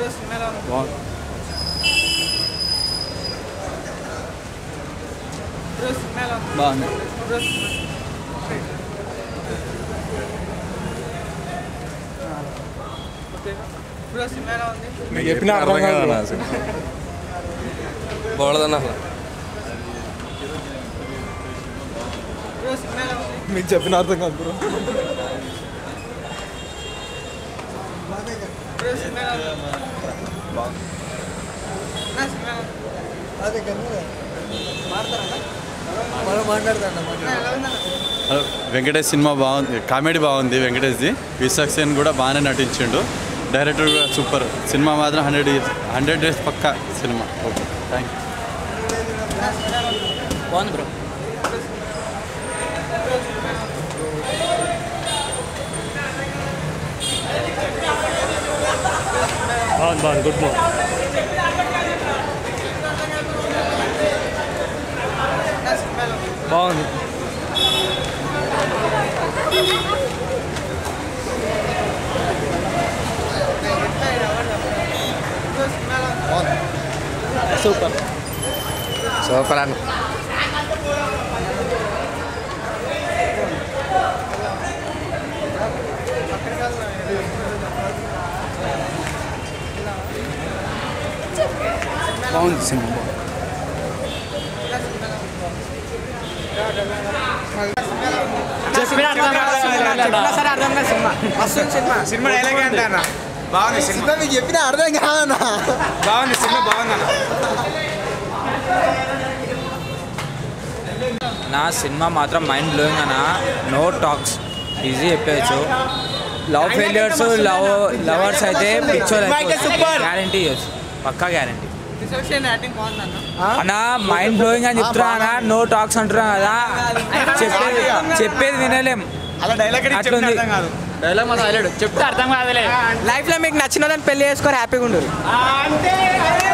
Bro cinema ఎలా ఉంది బాగుంది బ్రో సినిమా ఎలా ఉంది బాగుంది bro cinema okay bro cinema ఎలా ఉంది మీకు చెప్పిన అర్థం కాదు bro. బాగుందన్న బ్రో సినిమా ఎలా ఉంది మీకు చెప్పిన అర్థం కాదు బ్రో బ్రో సినిమా ఎలా ఉంది నా సినిమా ఎలా ఉంది నా ఎలా ఉందన్న హలో, వెంకటేష్ సినిమా బాగుంది కామెడీ బాగుంది వెంకటేష్ది విశాక్సేన్ కూడా బాగానే నటించిండు డైరెక్టర్ కూడా సూపర్ సినిమా మాత్రం హండ్రెడ్ ఇయర్స్ హండ్రెడ్ డేస్ పక్కా సినిమా ఓకే థ్యాంక్ యూ బాగుంది బ్రో బాగుంది బాగుంది గుడ్ మూవ్ నా సినిమా ఎలా ఉంది బాగుంది బ్రో సినిమా ఎలా ఉంది సూపర్ సూపర్ అన్న బాగుంది సినిమా చెప్పిన అర్థం కాదు సరే అర్థం కాదు సినిమా మస్తు సినిమా సినిమా డైలాగ్ అంటే అన్న బాగుంది సినిమా మీకు చెప్పిన అర్థం కాదన్నా బాగుంది సినిమా బాగుంది అన్న నా సినిమా మాత్రం మైండ్ బ్లోయింగ్ అన్న నో టాక్స్ ఈజీ చెప్పచ్చు లవ్ ఫెయిలియర్స్ లవ్ లవర్స్ అయితే పిక్చర్ గ్యారంటీ ఇవ్వచ్చు పక్కా గ్యారంటీ రిసెప్షన్ యాక్టింగ్ బాగుందన్న అన్న మైండ్ బ్లోయింగ్ అని చెప్తున్నా అన్న నో టాక్స్ అంటున్నా కదా చెప్పేది చెప్పేది వినలేం అలా డైలాగ్ అట్లుంది. అర్థం కాదు డైలాగ్ మనం హైలైట్ చెప్తే అర్థం కాదులే లైఫ్ లో మీకు నచ్చిన వాళ్ళని పెళ్లి చేసుకొని హ్యాపీగా ఉండరు అంతే